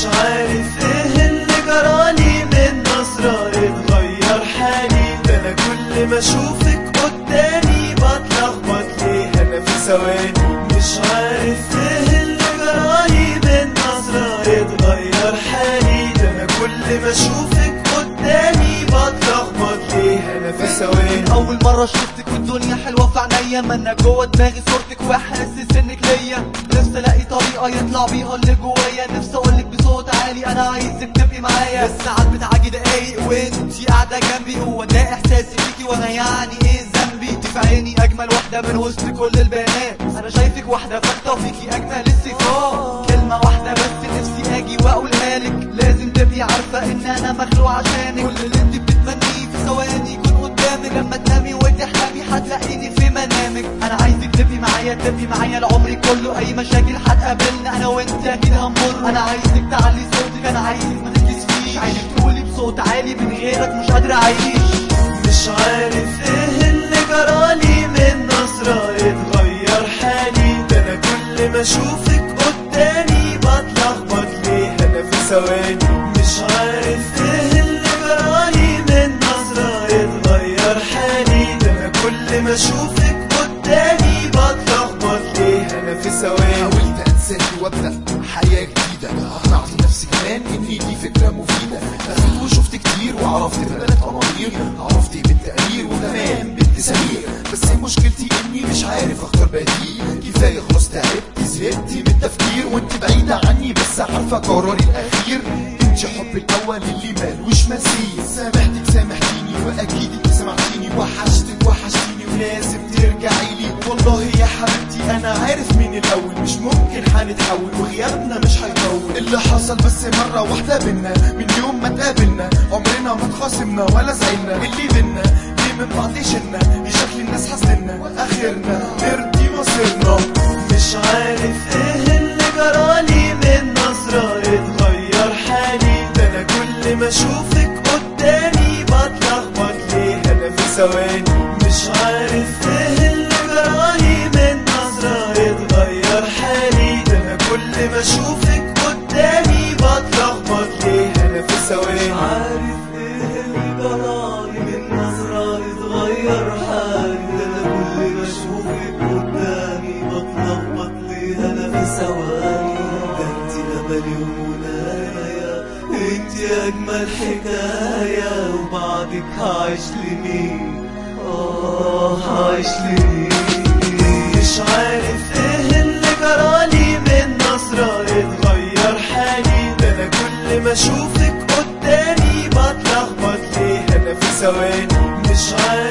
عارف ايه اللي جرالي من نظرة اتغير حالي ده انا كل ما اشوفك قدامي بتلخبط ليه انا في ثواني مش عارف ايه اللي جرالي من نظرة اتغير حالي ده انا كل ما اشوفك قدامي بتلخبط ليه انا في ثواني اول مرة شفتك والدنيا حلوة في عينيا ما انا جوه دماغي صورتك وحاسس انك ليا نفسي الاقي طريقة يطلع بيها اللي جوايا نفسي اقولك بصوت عالي انا عايزك تبقي معايا الساعات بتعدي دقايق وانتي قاعدة جنبي هو ده احساسي بيكي وانا يعني ايه ذنبي انتي في عيني اجمل واحدة من وسط كل البنات انا شايفك واحدة فاتة وفيكي اجمل الصفات كلمة واحدة بس نفسي اجي واقولها لك لازم تبقي عارفة ان انا مخلوق عشانك كل اللي انت بتتمنيه في ثواني يكون قدامك لما تنامي وتحلمي هتلاقيني في منامك انا عايزك تبقي معايا تبقي معايا لعمري كله اي مشاكل هتقابلنا انا وانت اكيد هنمر انا عايزك تعلي صوتك انا عايزك ما تتكسفيش عايزك تقولي بصوت عالي من غيرك مش قادر اعيش مش عارف ايه اللي جرالي من نظرة اتغير حالي ده انا كل ما اشوفك قدامي بتلخبط ليه انا في ثواني مش عارف ايه اللي جرالي من نظرة اتغير حالي ده انا كل ما اشوفك قدامي بتلخبط ليه انا في ثواني حاولت انساكي وابدا حياه جديده اقنعت نفسي كمان ان دي فكره مفيده دخلت وشفت كتير وعرفت بنات امامير عرفت بنت امير وكمان بنت سمير بس مشكلتي اني مش عارف اختار بديل كفايه خلاص تعبت زهقت من التفكير وانت بعيده عني بس عارفه قراري الاخير انت حب الاول اللي مالوش مثيل سامحتك سامحتيني واكيد انت سمعتيني وحشتك وحشتيني ولازم ترجعي لي والله يا حبيبتي انا عارف من الاول مش ممكن هنتحول وغيابنا مش هيطول اللي حصل بس مره واحده بينا من يوم ما اتقابلنا عمرنا ما اتخاصمنا ولا زعلنا اللي بينا ليه من بعض شلنا لشكل الناس حسدنا اخرنا نرضي مصيرنا مش عارف ايه اللي جرالي من نظرة اتغير حالي ده انا كل ما اشوفك قدامي بتلخبط ليه انا في ثواني مش عارف ايه اللي جرالي من نظرة اتغير حالي ده انا كل ما اشوفك قدامي بتلخبط ليه انا في ثواني عارف ايه اللي جرالي من نظرة اتغير حالي ده انا كل ما اشوفك قدامي بتلخبط ليه انا في ثواني ده انت املي ومنايا انت اجمل حكاية وبعدك هعيش لمين اه هعيش لمين مش عارف ايه اللي جرالي من نظرة اتغير حالي ده انا كل ما اشوفك قدامي بتلخبط ليه انا في ثواني مش عارف